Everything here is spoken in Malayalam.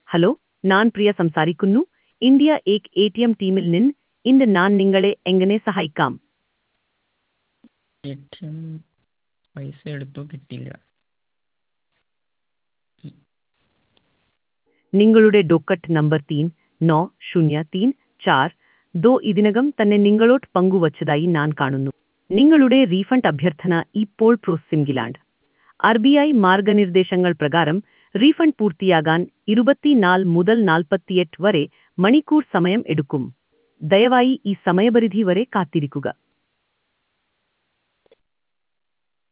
ഹലോ ഞാൻ പ്രിയ സംസാരിക്കുന്നു ഇന്ത്യ ഏക് എ ടി എം ടീമിൽ നിന്ന് ഇന്ന് ഞാൻ നിങ്ങളെ എങ്ങനെ സഹായിക്കാം എ ടി എം പൈസ എടുത്തു കിട്ടിയില്ല നിങ്ങളുടെ ഡോക്കറ്റ് നമ്പർ തീൻ നോ ശൂന്യ തീൻ ചാർ ദോ ഇതിനകം തന്നെ നിങ്ങളോട് പങ്കുവച്ചതായി ഞാൻ കാണുന്നു നിങ്ങളുടെ റീഫണ്ട് അഭ്യർത്ഥന ഇപ്പോൾ പ്രോസസ്സിംഗിലാണ് ആർ ബി ഐ മാർഗനിർദ്ദേശങ്ങൾ പ്രകാരം റീഫണ്ട് പൂർത്തിയാകാൻ ഇരുപത്തിനാല് മുതൽ നാൽപ്പത്തിയെട്ട് വരെ മണിക്കൂർ സമയം എടുക്കും ദയവായി ഈ സമയപരിധി വരെ കാത്തിരിക്കുക